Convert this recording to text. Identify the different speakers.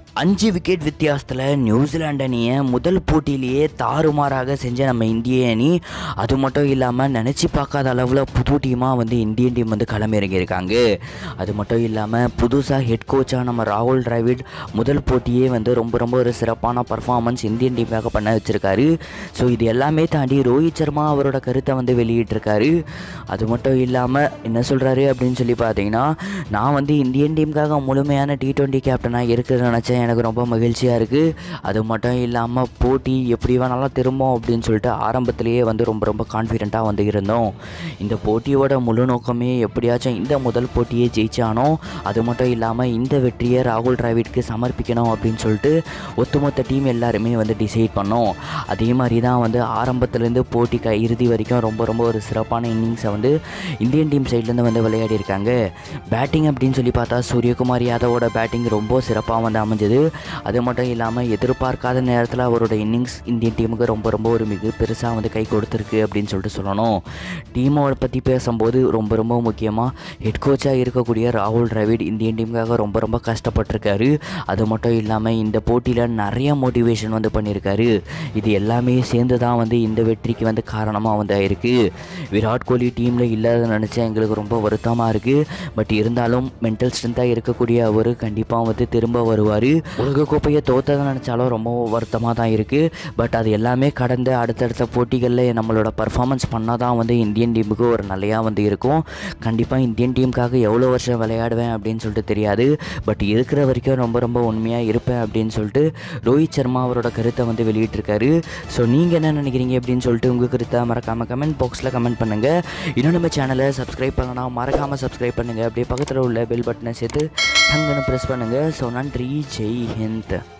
Speaker 1: அஞ்சு விக்கெட் வித்தியாசத்தில் நியூசிலாந்து அணியை முதல் போட்டியிலேயே தாறுமாறாக செஞ்ச நம்ம இந்திய அணி அது மட்டும் இல்லாமல் நினச்சி பார்க்காத அளவில் புது டீமாக வந்து இந்தியன் டீம் வந்து களமிறங்கியிருக்காங்க அது மட்டும் இல்லாமல் புதுசாக ஹெட் கோச்சாக நம்ம ராகுல் டிராவிட் முதல் போட்டியே வந்து ரொம்ப ரொம்ப ஒரு சிறப்பான பர்ஃபார்மன்ஸ் இந்தியன் டீமுக்காக பண்ண வச்சுருக்காரு ஸோ இது எல்லாமே தாண்டி ரோஹித் சர்மா அவரோட கருத்தை வந்து வெளியிட்டிருக்காரு அது மட்டும் இல்லாமல் என்ன சொல்கிறாரு அப்படின்னு சொல்லி பார்த்தீங்கன்னா நான் வந்து இந்தியன் டீமுக்காக முழுமையான டி டுவெண்ட்டி கேப்டனாக இருக்கிறத நினச்சேன் எனக்கு ரொம்ப மகிழ்ச்சியாக இருக்குது அது மட்டும் இல்லாமல் போட்டி எப்படி வேணாலும் திரும்பும் அப்படின்னு சொல்லிட்டு ஆரம்பத்திலேயே வந்து ரொம்ப ரொம்ப கான்ஃபிடெண்ட்டாக வந்து இருந்தோம் இந்த போட்டியோட முழு நோக்கமே எப்படியாச்சும் இந்த முதல் போட்டியை ஜெயிச்சானோ அது மட்டும் இல்லாமல் இந்த வெற்றியை ராகுல் டிராவிட்க்கு சமர்ப்பிக்கணும் அப்படின்னு சொல்லிட்டு ஒட்டுமொத்த டீம் எல்லாருமே வந்து டிசைட் பண்ணோம் அதே மாதிரி தான் வந்து ஆரம்பத்துலேருந்து போட்டி க இறுதி வரைக்கும் ரொம்ப ரொம்ப ஒரு சிறப்பான இன்னிங்ஸை வந்து இந்தியன் டீம் சைட்லேருந்து வந்து விளையாடி இருக்காங்க பேட்டிங் அப்படின்னு சொல்லி பார்த்தா சூரியகுமார் யாதவோட பேட்டிங் ரொம்ப சிறப்பாக வந்து அமைஞ்சது அது மட்டும் இல்லாமல் எதிர்பார்க்காத நேரத்தில் அவரோட இன்னிங்ஸ் இந்தியன் டீமுக்கு ரொம்ப ரொம்ப ஒரு மிக பெருசாக வந்து கை கொடுத்துருக்கு அப்படின்னு சொல்லிட்டு சொல்லணும் டீமோட பற்றி பேசும்போது ரொம்ப ரொம்ப முக்கியமாக ஹெட் கோச்சாக இருக்கக்கூடிய ராகுல் டிராவிட் இந்தியன் டீமுக்காக ரொம்ப ரொம்ப கஷ்டப்பட்டிருக்காரு அது மட்டும் இல்லாமல் இந்த போட்டியில் நிறைய மோட்டிவேஷன் வந்து பண்ணியிருக்காரு இது எல்லாமே சேர்ந்து தான் வந்து இந்த வெற்றிக்கு வந்து காரணமாக வந்து ஆயிருக்கு விராட் கோலி டீமில் இல்லாத நினச்சா எங்களுக்கு ரொம்ப வருத்தமாக இருக்குது பட் இருந்தாலும் மென்டல் ஸ்ட்ரென்த்தாக இருக்கக்கூடிய அவர் கண்டிப்பாக வந்து திரும்ப வருவார் உலகக்கோப்பையை தோத்ததை நினச்சாலும் ரொம்ப வருத்தமாக தான் இருக்குது பட் அது எல்லாமே கடந்த அடுத்தடுத்த போட்டிகளில் நம்மளோட பர்ஃபார்மன்ஸ் பண்ணால் தான் வந்து இந்தியன் டீமுக்கு ஒரு நிலையாக வந்து இருக்கும் கண்டிப்பாக இந்தியன் டீமுக்காக எவ்வளோ வருஷம் விளையாடுவேன் அப்படின்னு சொல்லிட்டு தெரியாது பட் இருக்கிற வரைக்கும் ரொம்ப ரொம்ப உண்மையாக இருப்பேன் அப்படின்னு சொல்லிட்டு ரோஹித் சர்மா அவரோட கருத்தை வந்து வெளியிட்டிருக்காரு ஸோ நீங்கள் என்ன நினைக்கிறீங்க அப்படின்னு சொல்லிட்டு உங்கள் கருத்தை மறக்காமல் கமெண்ட் பாக்ஸில் கமெண்ட் பண்ணுங்கள் இன்னும் நம்ம சேனலை சப்ஸ்கிரைப் பண்ணலாம் மறக்காமல் சப்ஸ்கிரைப் பண்ணுங்கள் அப்படியே பக்கத்தில் உள்ள பெல் பட்டனை சேர்த்து டங்குன்னு ப்ரெஸ் பண்ணுங்கள் ஸோ நன்றி ஜெய் ஹிந்த்